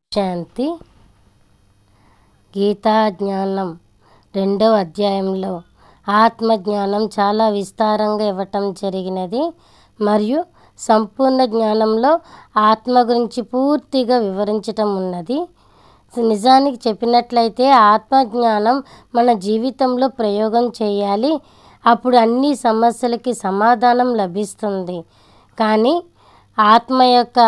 శాంతి గీతా జ్ఞానం రెండవ అధ్యాయంలో ఆత్మజ్ఞానం చాలా విస్తారంగా ఇవ్వటం జరిగినది మరియు సంపూర్ణ జ్ఞానంలో ఆత్మ గురించి పూర్తిగా వివరించటం ఉన్నది నిజానికి చెప్పినట్లయితే ఆత్మజ్ఞానం మన జీవితంలో ప్రయోగం చేయాలి అప్పుడు అన్ని సమస్యలకి సమాధానం లభిస్తుంది కానీ ఆత్మ యొక్క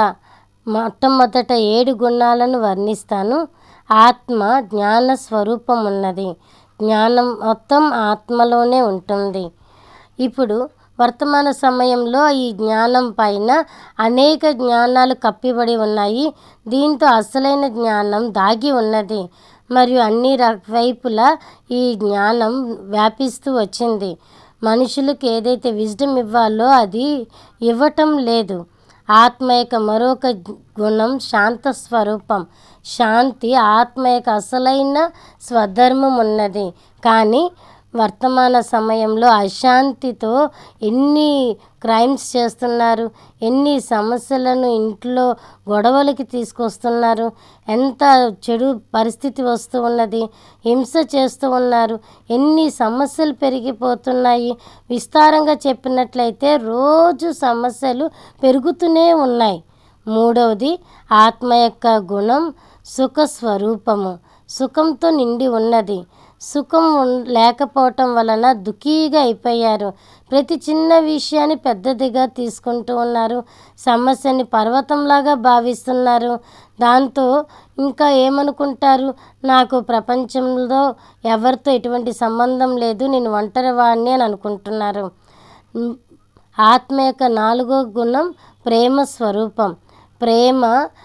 మొట్టమొదట ఏడు గుణాలను వర్ణిస్తాను ఆత్మ జ్ఞాన స్వరూపం ఉన్నది జ్ఞానం మొత్తం ఆత్మలోనే ఉంటుంది ఇప్పుడు వర్తమాన సమయంలో ఈ జ్ఞానం పైన అనేక జ్ఞానాలు కప్పిబడి ఉన్నాయి దీంతో అసలైన జ్ఞానం దాగి ఉన్నది మరియు అన్ని ర- వైపులా ఈ జ్ఞానం వ్యాపిస్తూ వచ్చింది మనుషులకు ఏదైతే విజ్డమ్ ఇవ్వాలో అది ఇవ్వటం లేదు ఆత్మ యొక్క మరొక గుణం శాంత స్వరూపం శాంతి ఆత్మ యొక్క అసలైన స్వధర్మం ఉన్నది కానీ వర్తమాన సమయంలో అశాంతితో ఎన్ని క్రైమ్స్ చేస్తున్నారు ఎన్ని సమస్యలను ఇంట్లో గొడవలకి తీసుకొస్తున్నారు ఎంత చెడు పరిస్థితి వస్తూ ఉన్నది హింస చేస్తూ ఉన్నారు ఎన్ని సమస్యలు పెరిగిపోతున్నాయి విస్తారంగా చెప్పినట్లయితే రోజు సమస్యలు పెరుగుతూనే ఉన్నాయి మూడవది ఆత్మ యొక్క గుణం సుఖ స్వరూపము సుఖంతో నిండి ఉన్నది సుఖం ఉన్- లేకపోవటం వలన దుఃఖీగా అయిపోయారు ప్రతి చిన్న విషయాన్ని పెద్దదిగా తీసుకుంటూ ఉన్నారు సమస్యని పర్వతంలాగా భావిస్తున్నారు దాంతో ఇంకా ఏమనుకుంటారు నాకు ప్రపంచంలో ఎవరితో ఎటువంటి సంబంధం లేదు నేను ఒంటరి వాడిని అని అనుకుంటున్నారు ఉమ్, ఆత్మ యొక్క నాలుగో గుణం ప్రేమ స్వరూపం ప్రేమ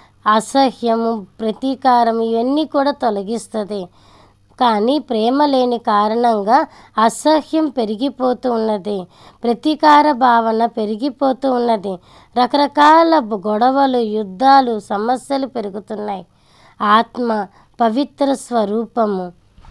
అసహ్యము ప్రతీకారం ఇవన్నీ కూడా తొలగిస్తుంది కానీ ప్రేమ లేని కారణంగా అసహ్యం పెరిగిపోతూ ఉన్నది ప్రతీకార భావన పెరిగిపోతూ ఉన్నది రకరకాల బ- గొడవలు యుద్ధాలు సమస్యలు పెరుగుతున్నాయి ఆత్మ పవిత్ర స్వరూపము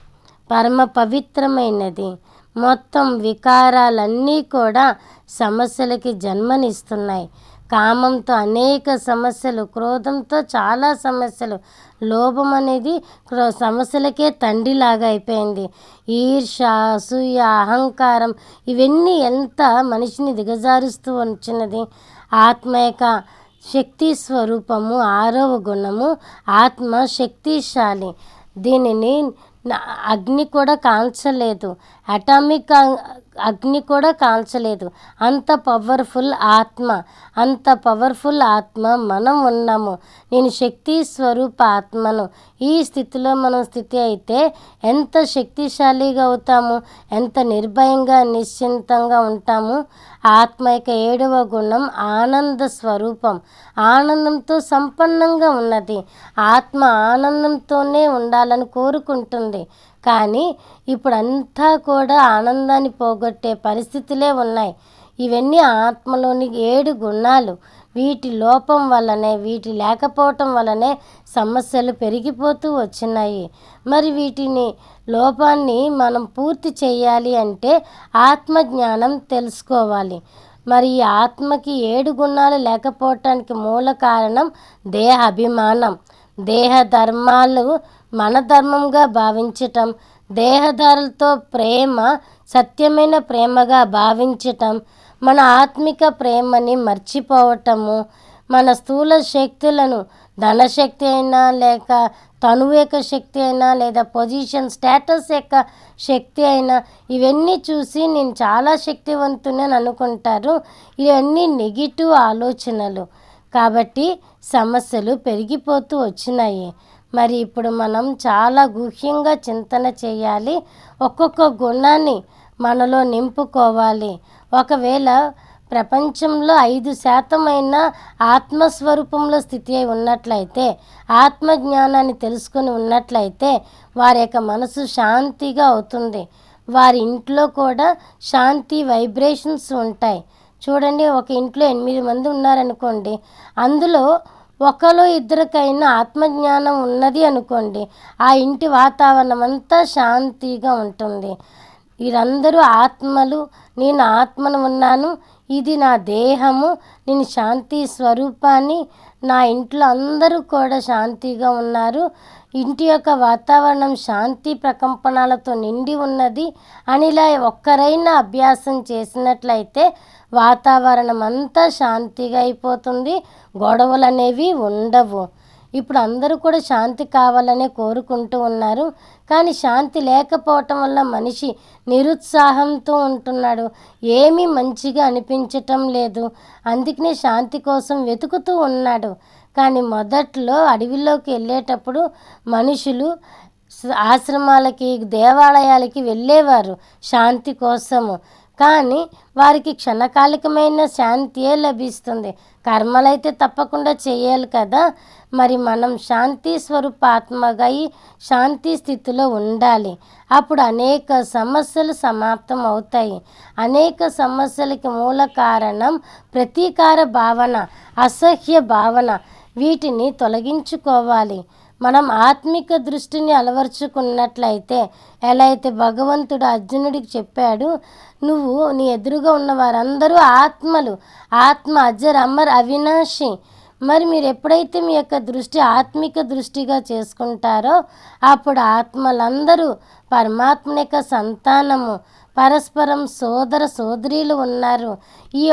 పరమ పవిత్రమైనది మొత్తం వికారాలన్నీ కూడా సమస్యలకి జన్మనిస్తున్నాయి కామంతో అనేక సమస్యలు క్రోధంతో చాలా సమస్యలు లోభం అనేది క్రో- సమస్యలకే తండ్రిలాగా అయిపోయింది ఈర్ష అసూయ అహంకారం ఇవన్నీ ఎంత మనిషిని దిగజారుస్తూ వచ్చినది ఆత్మ యొక్క శక్తి స్వరూపము ఆరవ గుణము ఆత్మ శక్తిశాలి దీనిని న- అగ్ని కూడా కాల్చలేదు అటామిక్ అ- అగ్ని కూడా కాల్చలేదు అంత పవర్ఫుల్ ఆత్మ అంత పవర్ఫుల్ ఆత్మ మనం ఉన్నాము నేను శక్తి స్వరూప ఆత్మను ఈ స్థితిలో మనం స్థితి అయితే ఎంత శక్తిశాలిగా అవుతాము ఎంత నిర్భయంగా నిశ్చింతంగా ఉంటాము ఆత్మ యొక్క ఏడవ గుణం ఆనంద స్వరూపం ఆనందంతో సంపన్నంగా ఉన్నది ఆత్మ ఆనందంతోనే ఉండాలని కోరుకుంటుంది కానీ ఇప్పుడు అంతా కూడా ఆనందాన్ని పోగొట్టే పరిస్థితులే ఉన్నాయి ఇవన్నీ ఆత్మలోని ఏడు గుణాలు వీటి లోపం వల్లనే వీటి లేకపోవటం వల్లనే సమస్యలు పెరిగిపోతూ వచ్చినాయి మరి వీటిని లోపాన్ని మనం పూర్తి చేయాలి అంటే ఆత్మజ్ఞానం తెలుసుకోవాలి మరి ఈ ఆత్మకి ఏడు గుణాలు లేకపోవటానికి మూల కారణం దేహ అభిమానం దేహ ధర్మాలు మన ధర్మంగా భావించటం దేహదారులతో ప్రేమ సత్యమైన ప్రేమగా భావించటం మన ఆత్మిక ప్రేమని మర్చిపోవటము మన స్థూల శక్తులను ధనశక్తి అయినా లేక తనువు యొక్క శక్తి అయినా లేదా పొజిషన్ స్టేటస్ యొక్క శక్తి అయినా ఇవన్నీ చూసి నేను చాలా శక్తివంతుని అని అనుకుంటారు ఇవన్నీ నెగిటివ్ ఆలోచనలు కాబట్టి సమస్యలు పెరిగిపోతూ వచ్చినాయి మరి ఇప్పుడు మనం చాలా గుహ్యంగా చింతన చేయాలి ఒక్కొక్క గుణాన్ని మనలో నింపుకోవాలి ఒకవేళ ప్రపంచంలో ఐదు శాతమైన ఆత్మస్వరూపంలో స్థితి అయి ఉన్నట్లయితే ఆత్మజ్ఞానాన్ని తెలుసుకుని ఉన్నట్లయితే వారి యొక్క మనసు శాంతిగా అవుతుంది వారి ఇంట్లో కూడా శాంతి వైబ్రేషన్స్ ఉంటాయి చూడండి ఒక ఇంట్లో ఎనిమిది మంది ఉన్నారనుకోండి అందులో ఒకరు ఇద్దరికైనా ఆత్మజ్ఞానం ఉన్నది అనుకోండి ఆ ఇంటి వాతావరణం అంతా శాంతిగా ఉంటుంది వీరందరూ ఆత్మలు నేను ఆత్మను ఉన్నాను ఇది నా దేహము నేను శాంతి స్వరూపాన్ని నా ఇంట్లో అందరూ కూడా శాంతిగా ఉన్నారు ఇంటి యొక్క వాతావరణం శాంతి ప్రకంపనలతో నిండి ఉన్నది అని ఇలా ఒక్కరైనా అభ్యాసం చేసినట్లయితే వాతావరణం అంతా శాంతిగా అయిపోతుంది గొడవలు అనేవి ఉండవు ఇప్పుడు అందరూ కూడా శాంతి కావాలనే కోరుకుంటూ ఉన్నారు కానీ శాంతి లేకపోవటం వల్ల మనిషి నిరుత్సాహంతో ఉంటున్నాడు ఏమీ మంచిగా అనిపించటం లేదు అందుకనే శాంతి కోసం వెతుకుతూ ఉన్నాడు కానీ మొదట్లో అడవిలోకి వెళ్ళేటప్పుడు మనుషులు స- ఆశ్రమాలకి దేవాలయాలకి వెళ్ళేవారు శాంతి కోసము కానీ వారికి క్షణకాలికమైన శాంతియే లభిస్తుంది కర్మలైతే తప్పకుండా చేయాలి కదా మరి మనం శాంతి స్వరూపాత్మగా అయి శాంతి స్థితిలో ఉండాలి అప్పుడు అనేక సమస్యలు సమాప్తం అవుతాయి అనేక సమస్యలకి మూల కారణం ప్రతీకార భావన అసహ్య భావన వీటిని తొలగించుకోవాలి మనం ఆత్మిక దృష్టిని అలవర్చుకున్నట్లయితే ఎలా అయితే భగవంతుడు అర్జునుడికి చెప్పాడు నువ్వు నీ ఎదురుగా ఉన్న వారందరూ ఆత్మలు ఆత్మ అజర్ అమర్ అవినాశి మరి మీరు ఎప్పుడైతే మీ యొక్క దృష్టి ఆత్మిక దృష్టిగా చేసుకుంటారో అప్పుడు ఆత్మలందరూ పరమాత్మ యొక్క సంతానము పరస్పరం సోదర సోదరీలు ఉన్నారు ఈ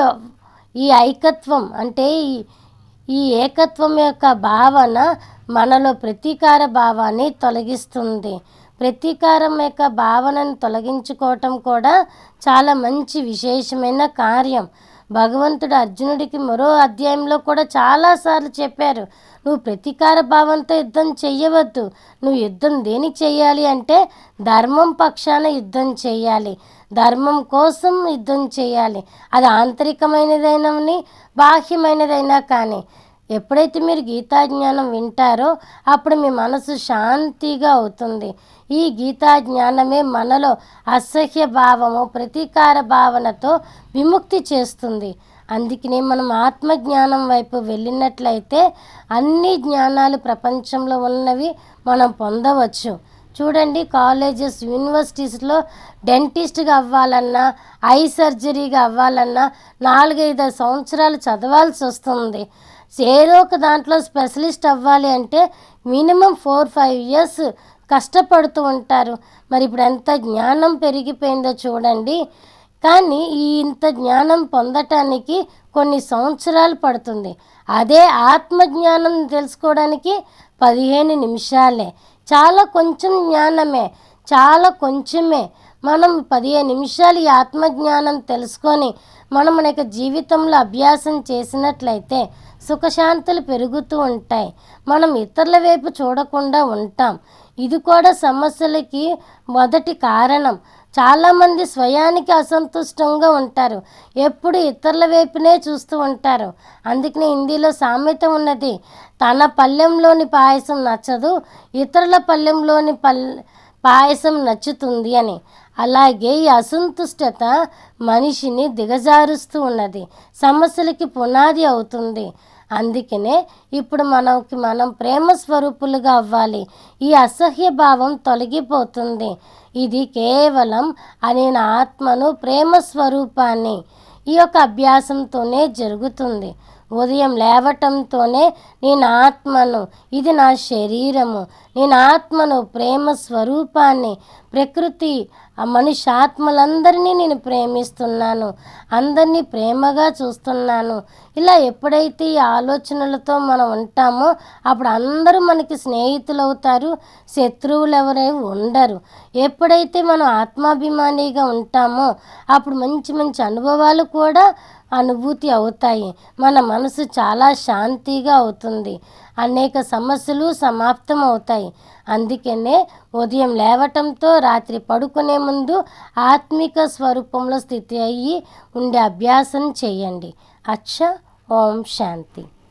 ఈ ఐకత్వం అంటే ఈ ఈ ఏకత్వం యొక్క భావన మనలో ప్రతీకార భావాన్ని తొలగిస్తుంది ప్రతీకారం యొక్క భావనను తొలగించుకోవటం కూడా చాలా మంచి విశేషమైన కార్యం భగవంతుడు అర్జునుడికి మరో అధ్యాయంలో కూడా చాలాసార్లు చెప్పారు నువ్వు ప్రతీకార భావంతో యుద్ధం చెయ్యవద్దు నువ్వు యుద్ధం దేనికి చెయ్యాలి అంటే ధర్మం పక్షాన యుద్ధం చేయాలి ధర్మం కోసం యుద్ధం చేయాలి అది ఆంతరికమైనదైనని బాహ్యమైనదైనా కానీ ఎప్పుడైతే మీరు గీతా జ్ఞానం వింటారో అప్పుడు మీ మనసు శాంతిగా అవుతుంది ఈ గీతా జ్ఞానమే మనలో అసహ్య భావము ప్రతీకార భావనతో విముక్తి చేస్తుంది అందుకనే మనం ఆత్మజ్ఞానం వైపు వెళ్ళినట్లయితే అన్ని జ్ఞానాలు ప్రపంచంలో ఉన్నవి మనం పొందవచ్చు చూడండి కాలేజెస్ యూనివర్సిటీస్లో డెంటిస్ట్గా అవ్వాలన్నా ఐ సర్జరీగా అవ్వాలన్నా నాలుగైదు సంవత్సరాలు చదవాల్సి వస్తుంది ఏదో ఒక దాంట్లో స్పెషలిస్ట్ అవ్వాలి అంటే మినిమం ఫోర్ ఫైవ్ ఇయర్స్ కష్టపడుతూ ఉంటారు మరి ఇప్పుడు ఎంత జ్ఞానం పెరిగిపోయిందో చూడండి కానీ ఈ ఇంత జ్ఞానం పొందటానికి కొన్ని సంవత్సరాలు పడుతుంది అదే ఆత్మజ్ఞానం తెలుసుకోవడానికి పదిహేను నిమిషాలే చాలా కొంచెం జ్ఞానమే చాలా కొంచెమే మనం పదిహేను నిమిషాలు ఈ ఆత్మజ్ఞానం తెలుసుకొని మనం మన యొక్క జీవితంలో అభ్యాసం చేసినట్లయితే సుఖశాంతులు పెరుగుతూ ఉంటాయి మనం ఇతరుల వైపు చూడకుండా ఉంటాం ఇది కూడా సమస్యలకి మొదటి కారణం చాలామంది స్వయానికి అసంతుష్టంగా ఉంటారు ఎప్పుడు ఇతరుల వైపునే చూస్తూ ఉంటారు అందుకనే హిందీలో సామెత ఉన్నది తన పళ్ళెంలోని పాయసం నచ్చదు ఇతరుల పళ్ళెంలోని పల్ పాయసం నచ్చుతుంది అని అలాగే ఈ అసంతుష్టత మనిషిని దిగజారుస్తూ ఉన్నది సమస్యలకి పునాది అవుతుంది అందుకనే ఇప్పుడు మనకి మనం ప్రేమ స్వరూపులుగా అవ్వాలి ఈ అసహ్య భావం తొలగిపోతుంది ఇది కేవలం అని నా ఆత్మను ప్రేమ స్వరూపాన్ని ఈ యొక్క అభ్యాసంతోనే జరుగుతుంది ఉదయం లేవటంతోనే నేను ఆత్మను ఇది నా శరీరము నేను ఆత్మను ప్రేమ స్వరూపాన్ని ప్రకృతి ఆ మనిషి ఆత్మలందరినీ నేను ప్రేమిస్తున్నాను అందరినీ ప్రేమగా చూస్తున్నాను ఇలా ఎప్పుడైతే ఈ ఆలోచనలతో మనం ఉంటామో అప్పుడు అందరూ మనకి స్నేహితులు అవుతారు శత్రువులు ఎవరై ఉండరు ఎప్పుడైతే మనం ఆత్మాభిమానిగా ఉంటామో అప్పుడు మంచి మంచి అనుభవాలు కూడా అనుభూతి అవుతాయి మన మనసు చాలా శాంతిగా అవుతుంది అనేక సమస్యలు సమాప్తం అవుతాయి అందుకనే ఉదయం లేవటంతో రాత్రి పడుకునే ముందు ఆత్మిక స్వరూపంలో స్థితి అయ్యి ఉండే అభ్యాసం చేయండి అచ్చ ఓం శాంతి